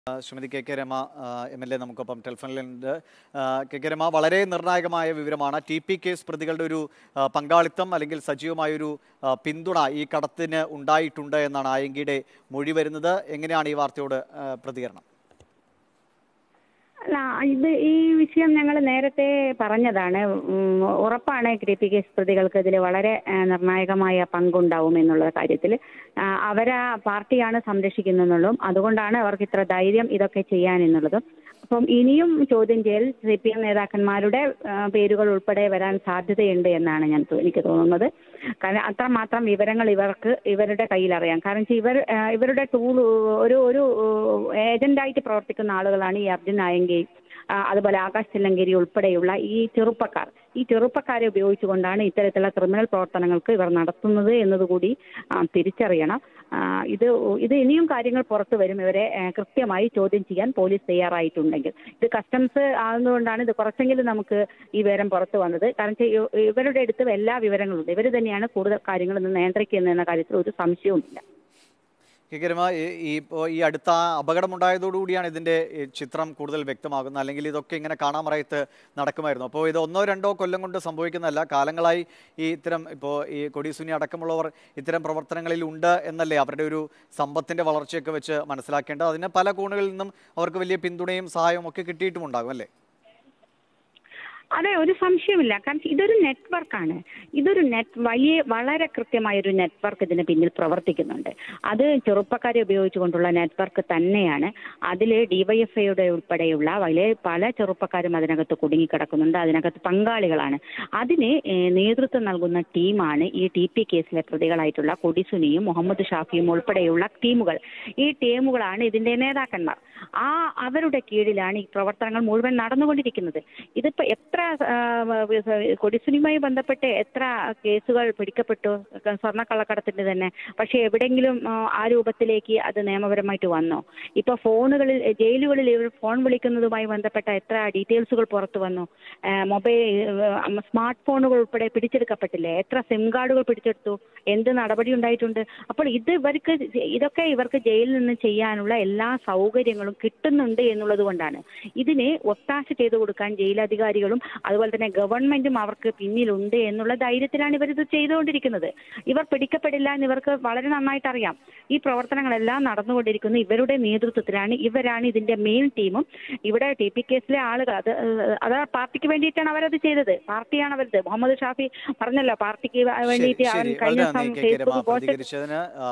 ആ, Shrimati K K Rama M L A നമുക്കൊപ്പം ടെലിഫോണിലുണ്ട് ആ, കെ കെ രമ വളരെ നിർണായകമായ വിവരമാണ് ടി പി കേസ് പ്രതികളുടെ ഒരു ആ, പങ്കാളിത്തം അല്ലെങ്കിൽ സജീവമായൊരു ആ, പിന്തുണ ഈ കടത്തിന് ഉണ്ടായിട്ടുണ്ട് എന്നാണ് ആയങ്കിയുടെ മൊഴി വരുന്നത് എങ്ങനെയാണ് ഈ വാർത്തയോട് ആ, പ്രതികരണം അല്ല ഇത് ഈ വിഷയം ഞങ്ങൾ നേരത്തെ പറഞ്ഞതാണ് ഉം, ഉറപ്പാണ് ടി പി കേസ് പ്രതികൾക്ക് ഇതിൽ വളരെ ആ, നിർണായകമായ പങ്കുണ്ടാവും എന്നുള്ള കാര്യത്തിൽ ആ, അവരെ പാർട്ടിയാണ് സംരക്ഷിക്കുന്നതെന്നുള്ളതും അതുകൊണ്ടാണ് അവർക്ക് ഇത്ര ധൈര്യം ഇതൊക്കെ ചെയ്യാൻ എന്നുള്ളതും അപ്പം ഇനിയും ചോദ്യം ചെയ്യൽ സി പി എം നേതാക്കന്മാരുടെ ആ, പേരുകൾ ഉൾപ്പെടെ വരാൻ സാധ്യതയുണ്ട് എന്നാണ് ഞാൻ തോ- എനിക്ക് തോന്നുന്നത് കാരണം അത്രമാത്രം വിവരങ്ങൾ ഇവർക്ക് ഇവരുടെ കയ്യിൽ അറിയാം കാരണം വെച്ചാൽ ഇവർ ആ, ഇവരുടെ ടൂൾ ഒരു ഒരു ഏജന്റായിട്ട് പ്രവർത്തിക്കുന്ന ആളുകളാണ് ഈ അർജുൻ നായങ്കി ആ, അതുപോലെ ആകാശ് ചില്ലങ്കേരി ഉൾപ്പെടെയുള്ള ഈ ചെറുപ്പക്കാർ ഈ ചെറുപ്പക്കാരെ ഉപയോഗിച്ചുകൊണ്ടാണ് ഇത്തരത്തിലുള്ള ക്രിമിനൽ പ്രവർത്തനങ്ങൾക്ക് ഇവർ നടത്തുന്നത് എന്നതുകൂടി ആ, തിരിച്ചറിയണം ആ, ഇത് ഇത് ഇനിയും കാര്യങ്ങൾ പുറത്തു വരും ഇവരെ ആ, കൃത്യമായി ചോദ്യം ചെയ്യാൻ പോലീസ് തയ്യാറായിട്ടുണ്ടെങ്കിൽ ഇത് കസ്റ്റംസ് ആകുന്നതുകൊണ്ടാണ് ഇത് കുറച്ചെങ്കിലും നമുക്ക് ഈ വിവരം പുറത്തു വന്നത് കാരണം വെച്ചാൽ ഇ- ഇവരുടെ അടുത്ത് എല്ലാ വിവരങ്ങളും ഉണ്ട് ഇവർ തന്നെയാണ് കൂടുതൽ കാര്യങ്ങൾ ഇന്ന് നിയന്ത്രിക്കുന്നത് എന്ന കാര്യത്തിൽ ഒരു സംശയവുമില്ല കെ കെ രമ ഈ- ഈ ഇപ്പോൾ ഈ അടുത്ത അപകടമുണ്ടായതോടുകൂടിയാണ് ഇതിന്റെ ഈ ചിത്രം കൂടുതൽ വ്യക്തമാകുന്നത് അല്ലെങ്കിൽ ഇതൊക്കെ ഇങ്ങനെ കാണാമറയത്ത് നടക്കുമായിരുന്നു അപ്പോൾ ഇത് ഒന്നോ രണ്ടോ കൊല്ലം കൊണ്ട് സംഭവിക്കുന്നതല്ല കാലങ്ങളായി ഈ ഇത്തരം ഇപ്പോൾ ഈ കൊടിസുനി അടക്കമുള്ളവർ ഇത്തരം പ്രവർത്തനങ്ങളിൽ ഉണ്ട് എന്നല്ലേ അവരുടെ ഒരു സമ്പത്തിന്റെ വളർച്ചയൊക്കെ വെച്ച് മനസ്സിലാക്കേണ്ടത് അതിന് പല കോണുകളിൽ നിന്നും അവർക്ക് വലിയ പിന്തുണയും സഹായവും ഒക്കെ കിട്ടിയിട്ടുമുണ്ടാകും അല്ലേ അതെ ഒരു സംശയമില്ല കാരണം ഇതൊരു നെറ്റ്വർക്കാണ് ഇതൊരു നെറ്റ് വലിയ വളരെ കൃത്യമായ ഒരു നെറ്റ്വർക്ക് ഇതിന് പിന്നിൽ പ്രവർത്തിക്കുന്നുണ്ട് അത് ചെറുപ്പക്കാരെ ഉപയോഗിച്ചുകൊണ്ടുള്ള നെറ്റ്വർക്ക് തന്നെയാണ് അതിൽ ഡിവൈഎഫ്ഐയുടെ ഉൾപ്പെടെയുള്ള വലിയ പല ചെറുപ്പക്കാരും അതിനകത്ത് കുടുങ്ങിക്കിടക്കുന്നുണ്ട് അതിനകത്ത് പങ്കാളികളാണ് അതിന് ഏഹ്, നേതൃത്വം നൽകുന്ന ടീമാണ് ഈ ടി പി കേസിലെ പ്രതികളായിട്ടുള്ള കൊടിസുനിയും മുഹമ്മദ് ഷാഫിയും ഉൾപ്പെടെയുള്ള ടീമുകൾ ഈ ടീമുകളാണ് ഇതിന്റെ നേതാക്കന്മാർ ആ അവരുടെ കീഴിലാണ് ഈ പ്രവർത്തനങ്ങൾ മുഴുവൻ നടന്നുകൊണ്ടിരിക്കുന്നത് ഇതിപ്പോ എത്ര ആ, കൊടിസുനിയുമായി ബന്ധപ്പെട്ട് എത്ര കേസുകൾ പിടിക്കപ്പെട്ടു സ്വർണ്ണക്കള്ളക്കടത്തിന്റെ തന്നെ പക്ഷെ എവിടെയെങ്കിലും ആ, ആ രൂപത്തിലേക്ക് അത് നിയമപരമായിട്ട് വന്നോ ഇപ്പൊ ഫോണുകളിൽ ജയിലുകളിൽ ഇവർ ഫോൺ വിളിക്കുന്നതുമായി ബന്ധപ്പെട്ട എത്ര ഡീറ്റെയിൽസുകൾ പുറത്തു വന്നു മൊബൈൽ സ്മാർട്ട് ഫോണുകൾ ഉൾപ്പെടെ പിടിച്ചെടുക്കപ്പെട്ടില്ലേ എത്ര സിം കാർഡുകൾ പിടിച്ചെടുത്തു എന്ത് നടപടി ഉണ്ടായിട്ടുണ്ട് അപ്പോൾ ഇത് ഇവർക്ക് ഇതൊക്കെ ഇവർക്ക് ജയിലിൽ നിന്ന് ചെയ്യാനുള്ള എല്ലാ സൗകര്യങ്ങളും കിട്ടുന്നുണ്ട് എന്നുള്ളത് കൊണ്ടാണ് ഇതിന് ഒത്താശ ചെയ്തു കൊടുക്കാൻ ജയിലധികാരികളും അതുപോലെ തന്നെ ഗവൺമെന്റും അവർക്ക് പിന്നിലുണ്ട് എന്നുള്ള ധൈര്യത്തിലാണ് ഇവർ ഇത് ചെയ്തുകൊണ്ടിരിക്കുന്നത് ഇവർ പിടിക്കപ്പെടില്ല എന്ന് ഇവർക്ക് വളരെ നന്നായിട്ട് അറിയാം ഈ പ്രവർത്തനങ്ങളെല്ലാം നടന്നുകൊണ്ടിരിക്കുന്നത് ഇവരുടെ നേതൃത്വത്തിലാണ് ഇവരാണ് ഇതിന്റെ മെയിൻ ടീമും ഇവിടെ ടി പി കേസിലെ ആളുകൾ അത് ഏഹ്, അത് പാർട്ടിക്ക് വേണ്ടിയിട്ടാണ് അവരത് ചെയ്തത് പാർട്ടിയാണ് അവരത് മുഹമ്മദ് ഷാഫി പറഞ്ഞല്ലോ പാർട്ടിക്ക് ശരി വേണ്ടിയിട്ട് അവൻ ശരി കഴിഞ്ഞ വളരെ ദിവസം നന്ദി K K Rama Facebook post പ്രതികരിച്ചതിന് ആ,